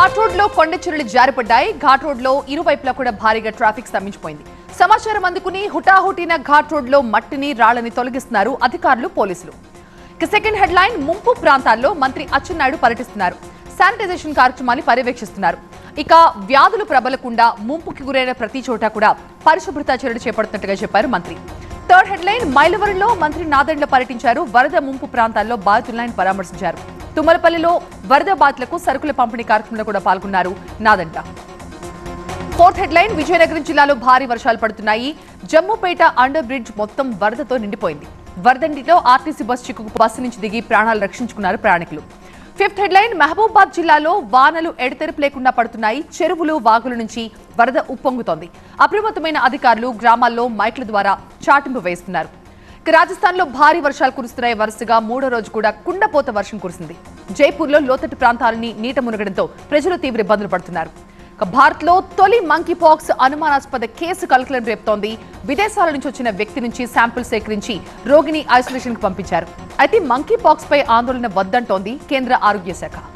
ghat road లో కొండ చెరువులు జారిపడ్డాయి ఘాట్ రోడ్ లో ఇరువైపులా కూడా భారీగా ట్రాఫిక్ స్తంభించిపోయింది సమాచారం అందుకుని హుటాహుటిన ఘాట్ రోడ్ లో మట్టిని రాళ్లని తొలగిస్తున్నారు అధికారులు పోలీసులు ఇక సెకండ్ హెడ్ లైన్ ముంపు ప్రాంతాల్లో మంత్రి అచ్చెన్నాయుడు పర్యటిస్తున్నారు శానిటైజేషన్ కార్యక్రమాన్ని పర్యవేక్షిస్తున్నారు ఇక వ్యాధులు ప్రబలకుండా ముంపుకి గురైన ప్రతి చోట కూడా పరిశుభ్రత చర్యలు చేపడుతున్నట్టుగా చెప్పారు మంత్రి థర్డ్ హెడ్ లైన్ మైలవరంలో మంత్రి నాదెండ్ల పర్యటించారు వరద ముంపు ప్రాంతాల్లో బాధితులను పరామర్శించారు తుమ్మలపల్లిలో వరద బాధితులకు సరుకుల పంపిణీ కార్యక్రమంలో కూడా పాల్గొన్నారు Nadendla fourth headline Vizianagaram జిల్లాలో భారీ వర్షాలు పడుతున్నాయి జమ్మూపేట అండర్ బ్రిడ్జ్ మొత్తం వరదతో నిండిపోయింది వరదండిలో ఆర్టీసీ బస్ చిక్కుకు బస్సు నుంచి దిగి ప్రాణాలు రక్షించుకున్నారు ప్రయాణికులు ఫిఫ్త్ హెడ్ లైన్ మహబూబాద్ జిల్లాలో వానలు ఎడతెరిపి లేకుండా పడుతున్నాయి చెరువులు వాగుల నుంచి వరద ఉప్పొంగుతోంది అప్రమత్తమైన అధికారులు గ్రామాల్లో మైక్ల ద్వారా చాటింపు వేస్తున్నారు ఇక రాజస్థాన్లో భారీ వర్షాలు కురుస్తున్నాయి వరుసగా మూడో రోజు కూడా కుండపోత వర్షం కురిసింది జైపూర్లో లోతట్టు ప్రాంతాలని నీట మునగడంతో ప్రజలు తీవ్ర ఇబ్బందులు పడుతున్నారు ఇక భారత్లో తొలి మంకీ పాక్స్ అనుమానాస్పద కేసు కలకలం రేపుతోంది విదేశాల నుంచి వచ్చిన వ్యక్తి నుంచి శాంపిల్ సేకరించి రోగిని ఐసోలేషన్ కు పంపించారు అయితే మంకీ పాక్స్ పై ఆందోళన వద్దంటోంది కేంద్ర ఆరోగ్య శాఖ